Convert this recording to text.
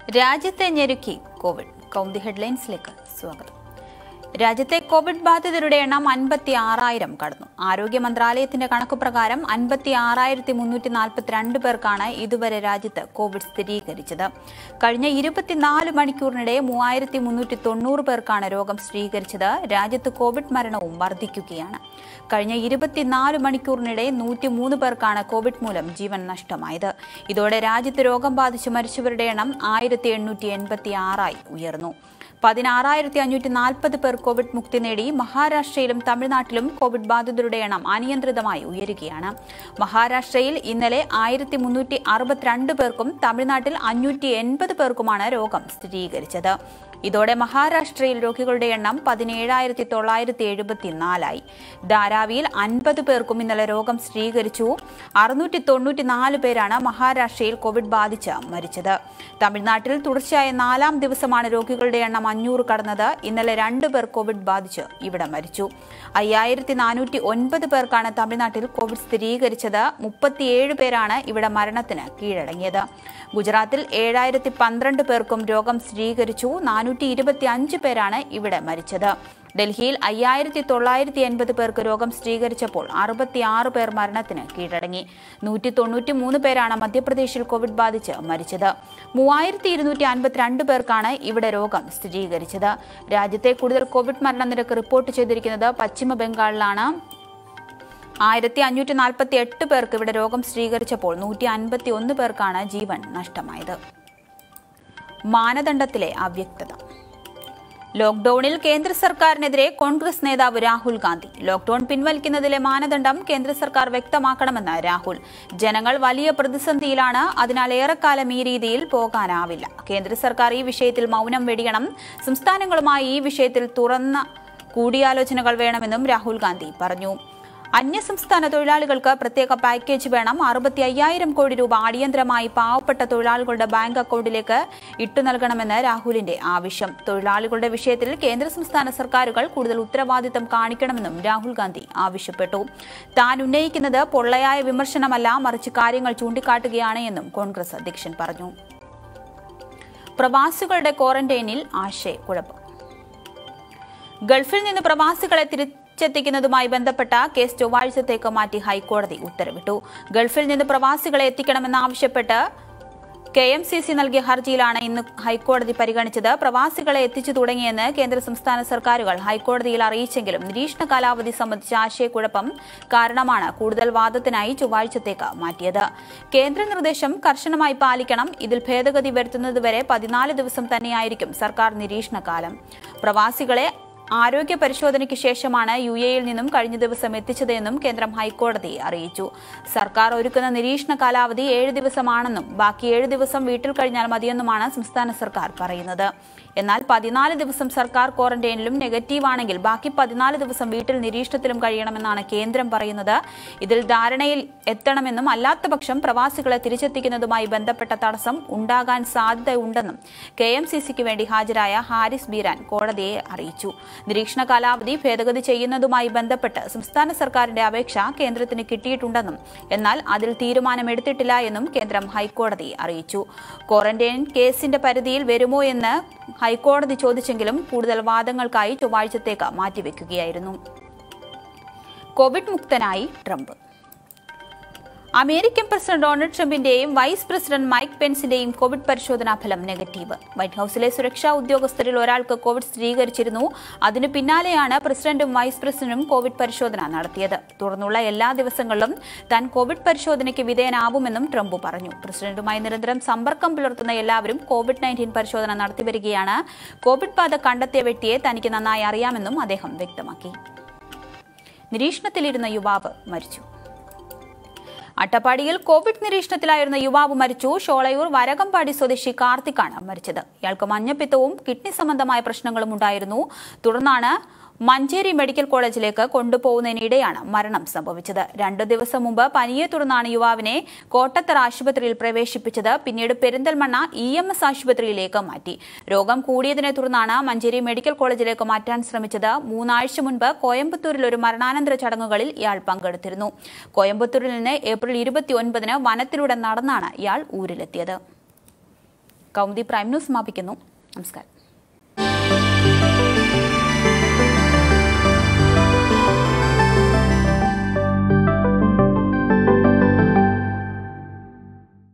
രാജ്യത്തെ ഞെരുക്കി കോവിഡ് കൗന്തി ഹെഡ്ലൈൻസിലേക്ക് സ്വാഗതം രാജ്യത്തെ കോവിഡ് ബാധിതരുടെ എണ്ണം അൻപത്തി ആറായിരം കടന്നു ആരോഗ്യ മന്ത്രാലയത്തിന്റെ കണക്ക് പ്രകാരം അൻപത്തി ആറായിരത്തി മുന്നൂറ്റി നാൽപ്പത്തിരണ്ട് പേർക്കാണ് ഇതുവരെ രാജ്യത്ത് കോവിഡ് സ്ഥിരീകരിച്ചത് കഴിഞ്ഞ ഇരുപത്തിനാല് മണിക്കൂറിനിടെ മൂവായിരത്തി മുന്നൂറ്റി തൊണ്ണൂറ് പേർക്കാണ് രോഗം സ്ഥിരീകരിച്ചത് രാജ്യത്ത് കോവിഡ് മരണവും വർദ്ധിക്കുകയാണ് കഴിഞ്ഞ ഇരുപത്തിനാല് മണിക്കൂറിനിടെ നൂറ്റിമൂന്ന് പേർക്കാണ് കോവിഡ് മൂലം ജീവൻ നഷ്ടമായത് ഇതോടെ രാജ്യത്ത് രോഗം ബാധിച്ച് മരിച്ചവരുടെ എണ്ണം ആയിരത്തി എണ്ണൂറ്റി എൺപത്തി ആറായി ഉയർന്നു പതിനാറായിരത്തി അഞ്ഞൂറ്റി നാൽപ്പത് പേർ കോവിഡ് മുക്തി നേടി മഹാരാഷ്ട്രയിലും തമിഴ്നാട്ടിലും കോവിഡ് ബാധിതരുടെ എണ്ണം അനിയന്ത്രിതമായി ഉയരുകയാണ് മഹാരാഷ്ട്രയിൽ ഇന്നലെ ആയിരത്തി മുന്നൂറ്റി അറുപത്തിരണ്ട് പേർക്കും തമിഴ്നാട്ടിൽ അഞ്ഞൂറ്റി എൺപത് പേർക്കുമാണ് രോഗം സ്ഥിരീകരിച്ചത് ഇതോടെ മഹാരാഷ്ട്രയിൽ രോഗികളുടെ എണ്ണം പതിനേഴായിരത്തി തൊള്ളായിരത്തി എഴുപത്തിനാലായി ധാരാവിയിൽ അൻപത് പേർക്കും ഇന്നലെ രോഗം സ്ഥിരീകരിച്ചു അറുന്നൂറ്റി തൊണ്ണൂറ്റിനാല് പേരാണ് മഹാരാഷ്ട്രയിൽ കോവിഡ് ബാധിച്ച് മരിച്ചത് തമിഴ്നാട്ടിൽ തുടർച്ചയായ നാലാം ദിവസമാണ് രോഗികളുടെ എണ്ണം അഞ്ഞൂറ് കടന്നത് ഇന്നലെ രണ്ട് പേർ കോവിഡ് ബാധിച്ച് ഇവിടെ മരിച്ചു അയ്യായിരത്തി നാനൂറ്റി ഒൻപത് പേർക്കാണ് തമിഴ്നാട്ടിൽ കോവിഡ് സ്ഥിരീകരിച്ചത് മുപ്പത്തിയേഴ് പേരാണ് ഇവിടെ മരണത്തിന് കീഴടങ്ങിയത് ഗുജറാത്തിൽ ഏഴായിരത്തി പന്ത്രണ്ട് പേർക്കും രോഗം സ്ഥിരീകരിച്ചു നാനൂറ്റി ഇരുപത്തി അഞ്ച് പേരാണ് ഇവിടെ മരിച്ചത് ഡൽഹിയിൽ അയ്യായിരത്തി തൊള്ളായിരത്തി എൺപത് പേർക്ക് രോഗം സ്ഥിരീകരിച്ചപ്പോൾ അറുപത്തിയാറ് പേർ മരണത്തിന് കീഴടങ്ങി നൂറ്റി തൊണ്ണൂറ്റി മൂന്ന് പേരാണ് മധ്യപ്രദേശിൽ കോവിഡ് ബാധിച്ച് മരിച്ചത് മൂവായിരത്തി ഇരുന്നൂറ്റി അൻപത്തിരണ്ട് പേർക്കാണ് ഇവിടെ രോഗം സ്ഥിരീകരിച്ചത് രാജ്യത്തെ കൂടുതൽ കോവിഡ് മരണനിരക്ക് റിപ്പോർട്ട് ചെയ്തിരിക്കുന്നത് പശ്ചിമ ബംഗാളിലാണ് ആയിരത്തി അഞ്ഞൂറ്റി നാൽപ്പത്തി എട്ട് പേർക്ക് ഇവിടെ രോഗം സ്ഥിരീകരിച്ചപ്പോൾ നൂറ്റി അൻപത്തി ഒന്ന് പേർക്കാണ് ജീവൻ നഷ്ടമായത് മാനദണ്ഡത്തിലെ അവ്യക്തത ലോക്ഡൌണിൽ കേന്ദ്ര സർക്കാരിനെതിരെ കോൺഗ്രസ് നേതാവ് രാഹുൽ ഗാന്ധി ലോക്ഡൌൺ പിൻവലിക്കുന്നതിലെ മാനദണ്ഡം കേന്ദ്ര സർക്കാർ വ്യക്തമാക്കണമെന്ന് രാഹുൽ ജനങ്ങൾ വലിയ പ്രതിസന്ധിയിലാണ് അതിനാൽ ഏറെക്കാലം ഈ രീതിയിൽ പോകാനാവില്ല കേന്ദ്ര സർക്കാർ ഈ വിഷയത്തിൽ മൗനം വെടിയണം സംസ്ഥാനങ്ങളുമായി ഈ വിഷയത്തിൽ തുറന്ന കൂടിയാലോചനകൾ വേണമെന്നും രാഹുൽ ഗാന്ധി പറഞ്ഞു അന്യസംസ്ഥാന തൊഴിലാളികൾക്ക് പ്രത്യേക പാക്കേജ് വേണം അറുപത്തി അയ്യായിരം കോടി രൂപ അടിയന്തരമായി പാവപ്പെട്ട തൊഴിലാളികളുടെ ബാങ്ക് അക്കൌണ്ടിലേക്ക് ഇട്ടു നൽകണമെന്ന് രാഹുലിന്റെ ആവശ്യം തൊഴിലാളികളുടെ വിഷയത്തിൽ കേന്ദ്ര സംസ്ഥാന സർക്കാരുകൾ കൂടുതൽ ഉത്തരവാദിത്തം കാണിക്കണമെന്നും രാഹുൽ ഗാന്ധി ആവശ്യപ്പെട്ടു താൻ ഉന്നയിക്കുന്നത് പൊള്ളയായ വിമർശനമല്ല മറിച്ച് കാര്യങ്ങൾ ചൂണ്ടിക്കാട്ടുകയാണ് എന്നും കോൺഗ്രസ് അധ്യക്ഷൻ പറഞ്ഞു പ്രവാസികളുടെ ക്വാറന്റൈനിൽ ആശയക്കുഴപ്പം ഗൾഫിൽ നിന്ന് പ്രവാസികളെ തിരിച്ചെത്തിക്കുന്നതുമായി ബന്ധപ്പെട്ട കേസ് ചൊവ്വാഴ്ചത്തേക്ക് മാറ്റി ഹൈക്കോടതി ഉത്തരവിട്ടു ഗൾഫിൽ നിന്ന് പ്രവാസികളെ എത്തിക്കണമെന്നാവശ്യപ്പെട്ട് കെ എം സി സി നൽകിയ ഹർജിയിലാണ് ഇന്ന് ഹൈക്കോടതി പരിഗണിച്ചത് പ്രവാസികളെ എത്തിച്ചു തുടങ്ങിയെന്ന് കേന്ദ്ര സംസ്ഥാന സർക്കാരുകൾ ഹൈക്കോടതിയിൽ അറിയിച്ചെങ്കിലും നിരീക്ഷണ കാലാവധി സംബന്ധിച്ച ആശയക്കുഴപ്പം കാരണമാണ് കൂടുതൽ വാദത്തിനായി ചൊവ്വാഴ്ചത്തേക്ക് മാറ്റിയത് കേന്ദ്ര നിർദ്ദേശം കർശനമായി പാലിക്കണം ഇതിൽ ഭേദഗതി വരുത്തുന്നതുവരെ പതിനാല് ദിവസം തന്നെയായിരിക്കും സർക്കാർ നിരീക്ഷണ കാലം പ്രവാസികളെ ആരോഗ്യ പരിശോധനയ്ക്ക് ശേഷമാണ് യു എയിൽ നിന്നും കഴിഞ്ഞ ദിവസം എത്തിച്ചതെന്നും കേന്ദ്രം ഹൈക്കോടതിയെ അറിയിച്ചു സർക്കാർ ഒരുക്കുന്ന നിരീക്ഷണ കാലാവധി ഏഴ് ദിവസമാണെന്നും ബാക്കി ഏഴ് ദിവസം വീട്ടിൽ കഴിഞ്ഞാൽ മതിയെന്നുമാണ് സംസ്ഥാന സർക്കാർ പറയുന്നത് എന്നാൽ പതിനാല് ദിവസം സർക്കാർ ക്വാറന്റൈനിലും നെഗറ്റീവ് ആണെങ്കിൽ ബാക്കി പതിനാല് ദിവസം വീട്ടിൽ നിരീക്ഷണത്തിലും കഴിയണമെന്നാണ് കേന്ദ്രം പറയുന്നത് ഇതിൽ ധാരണയിൽ എത്തണമെന്നും അല്ലാത്ത പക്ഷം പ്രവാസികളെ തിരിച്ചെത്തിക്കുന്നതുമായി ബന്ധപ്പെട്ട തടസ്സം ഉണ്ടാകാൻ സാധ്യതയുണ്ടെന്നും കെ എം സി സിക്ക് വേണ്ടി ഹാജരായ ഹാരിസ് ബീരാൻ കോടതിയെ അറിയിച്ചു നിരീക്ഷണ കാലാവധി ഭേദഗതി ചെയ്യുന്നതുമായി ബന്ധപ്പെട്ട് സംസ്ഥാന സർക്കാരിന്റെ അപേക്ഷ കേന്ദ്രത്തിന് കിട്ടിയിട്ടുണ്ടെന്നും എന്നാൽ അതിൽ തീരുമാനമെടുത്തിട്ടില്ല എന്നും കേന്ദ്രം ഹൈക്കോടതിയെ അറിയിച്ചു ക്വാറന്റൈൻ കേസിന്റെ പരിധിയിൽ വരുമോ എന്ന് ഹൈക്കോടതി ചോദിച്ചെങ്കിലും കൂടുതൽ വാദങ്ങൾക്കായി ചൊവ്വാഴ്ചത്തേക്ക് മാറ്റിവെക്കുകയായിരുന്നു കോവിഡ് മുക്തനായി ട്രംപ് അമേരിക്കൻ പ്രസിഡന്റ് ഡൊണാൾഡ് ട്രംപിന്റെയും വൈസ് പ്രസിഡന്റ് മൈക്ക് പെൻസിന്റെയും കോവിഡ് പരിശോധനാ ഫലം നെഗറ്റീവ് വൈറ്റ് ഹൌസിലെ സുരക്ഷാ ഉദ്യോഗസ്ഥരിൽ ഒരാൾക്ക് കോവിഡ് സ്ഥിരീകരിച്ചിരുന്നു അതിനു പിന്നാലെയാണ് പ്രസിഡന്റും വൈസ് പ്രസിഡന്റും കോവിഡ് പരിശോധന നടത്തിയത് തുടർന്നുള്ള എല്ലാ ദിവസങ്ങളിലും താൻ കോവിഡ് പരിശോധനയ്ക്ക് വിധേയനാവുമെന്നും ട്രംപ് പറഞ്ഞു പ്രസിഡന്റുമായി നിരന്തരം സമ്പർക്കം പുലർത്തുന്ന എല്ലാവരും കോവിഡ് നയൻറ്റീൻ പരിശോധന നടത്തിവരികയാണ് കോവിഡ് ബാധ കണ്ടെത്തിയ വ്യക്തിയെ തനിക്ക് നന്നായി അറിയാമെന്നും അദ്ദേഹം വ്യക്തമാക്കി നിരീക്ഷണത്തിലിരുന്ന യുവാവ് മരിച്ചു അട്ടപ്പാടിയിൽ കോവിഡ് നിരീക്ഷണത്തിലായിരുന്ന യുവാവ് മരിച്ചു ഷോളയൂർ വരകമ്പാടി സ്വദേശി കാർത്തിക്കാണ് മരിച്ചത് ഇയാൾക്ക് മഞ്ഞപ്പിത്തവും കിഡ്നി സംബന്ധമായ പ്രശ്നങ്ങളും ഉണ്ടായിരുന്നു തുടർന്നാണ് മഞ്ചേരി മെഡിക്കൽ കോളേജിലേക്ക് കൊണ്ടുപോകുന്നതിനിടെയാണ് മരണം സംഭവിച്ചത് രണ്ടു ദിവസം മുമ്പ് പനിയെ തുടർന്നാണ് യുവാവിനെ കോട്ടത്തറ ആശുപത്രിയിൽ പ്രവേശിപ്പിച്ചത് പിന്നീട് പെരിന്തൽമണ്ണ ഇ എം എസ് ആശുപത്രിയിലേക്ക് മാറ്റി രോഗം കൂടിയതിനെ തുടർന്നാണ് മഞ്ചേരി മെഡിക്കൽ കോളേജിലേക്ക് മാറ്റാൻ ശ്രമിച്ചത് മൂന്നാഴ്ച മുൻപ് കോയമ്പത്തൂരിൽ ഒരു മരണാനന്തര ചടങ്ങുകളിൽ ഇയാൾ പങ്കെടുത്തിരുന്നു കോയമ്പത്തൂരിൽ നിന്ന് ഏപ്രിൽ ഇരുപത്തിയൊൻപതിന് വനത്തിലൂടെ നടന്നാണ് ഇയാൾ ഊരിലെത്തിയത് കൗമുദി പ്രൈം ന്യൂസ് സമാപിക്കുന്നു നമസ്കാരം